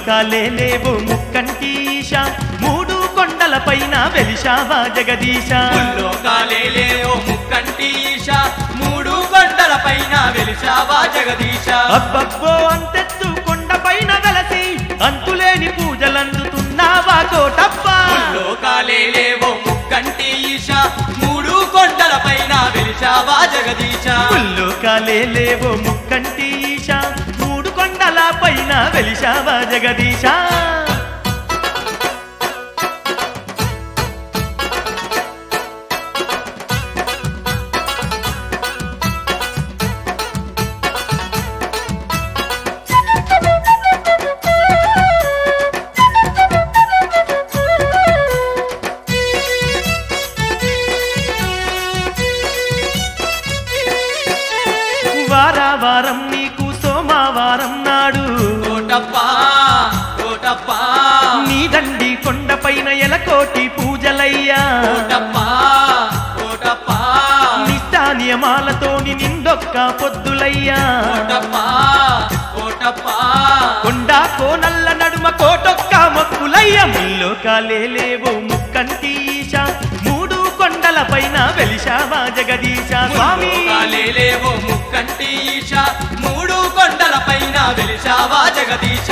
ముల్లోకాలే లేవు ముక్కంటీశ మూడు కొండల పైన వెలిశావా జగదీశ ముల్లోకాలేలే ఓ ముక్కంటి ఈశ మూడు కొండల పైన వెలిసావా జగదీశ అబ్బబ్బో అంతెత్తు కొండ పైన వెలసి అంతులేని పూజలందుతున్నావా కోటప్ప ముల్లోకాలేలే ఓ ముక్కంటి ఈశ మూడు కొండల పైన వెలిసావా జగదీశ ముల్లోకాలే లేవు ముక్కంటీశ మూడు కొండల పైన వెలిశావా జగదీశ వారా వారం నీకు సోమవారం నాడు కోటప్ప కోటప్ప నీ దండి కొండ పైన ఎలకోటి పూజలయ్యా కోటప్ప కోటప్ప నిష్టా నియమాలతోని నిండొక్క పొద్దులయ్యా కోటప్ప కోటప్ప కొండ కోనల్ల నడుమ కోటొక్క మొక్కులయ్య ముల్లోకాలే లేవు ముక్కంటీశ మూడు కొండల పైన వెలిశావా జగదీశ స్వామి ముల్లోకాలేలేవో ముక్కంటి ఈశ మూడు కొండల పైన వెలిసావా జగదీశ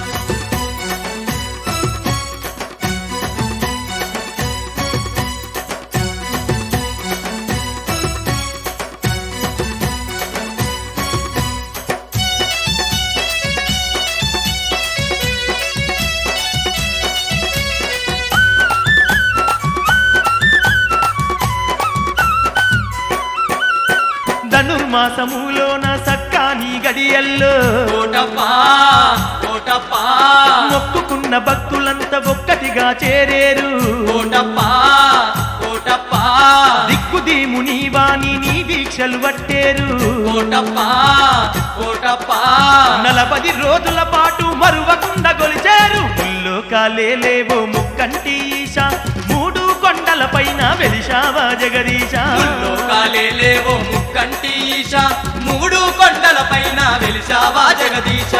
ధనుర్మాసములోన సక్కాని గడియల్లో కోటప్ప కోటప్ప మొక్కుకున్న భక్తులంతా ఒక్కటిగా చేరేరు కోటప్ప కోటప్ప దిక్కుదీము నీ వాణి నీ దీక్షలు పట్టేరు కోటప్ప కోటప్ప నలపది రోజుల పాటు మరువకుండా గొలిచారు ముల్లోకాలే లేవో ముక్కంటి ఈశ మూడు కొండల పైన వెలిశావా జగదీశ ముల్లోకాలేలేవో ముక్కంటి ఈశ మూడు కొండల పైన వెలిసావా జగదీశ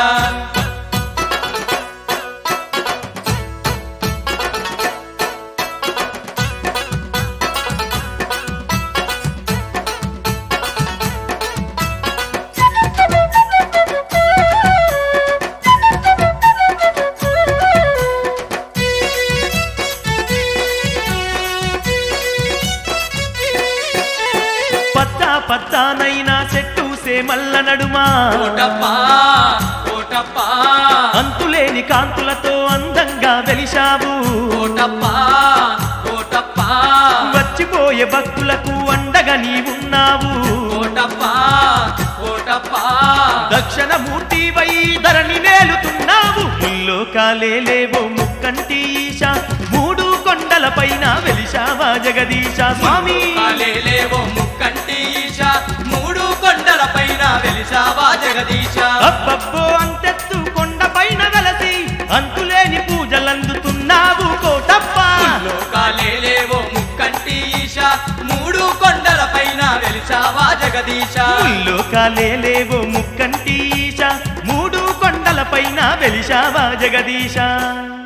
పచ్చ పచ్చానైనా చెట్టు సేమల్ల నడుమా కోటప్ప కోటప్ప అంతులేని కాంతులతో అందంగా వెలిశావు కోటప్ప కోటప్ప వచ్చిపోయే భక్తులకు అండగా నీవున్నావు కోటప్ప కోటప్ప దక్షిణ మూర్తి వై ధరణి నేలుతున్నావు ముల్లోకాలే లేవో ముక్కంటి ఈశ మూడు కొండల పైన వెలిశావా జగదీశ స్వామి కాలేలేవో ముక్కంటి ఈశ మూడు కొండల పైన వెలిసావా జగదీశ అబ్బబ్బో అంతెత్తు కొండ పైన వెలసి అంతులేని పూజలందుతున్నావు కోటప్ప లోకాలేలేవో ముక్కంటి ఈశ మూడు కొండల పైన వెలిసావా జగదీశ ముల్లోకాలే లేవో ముక్కంటి ఈశ మూడు కొండల పైన వెలిశావా జగదీశ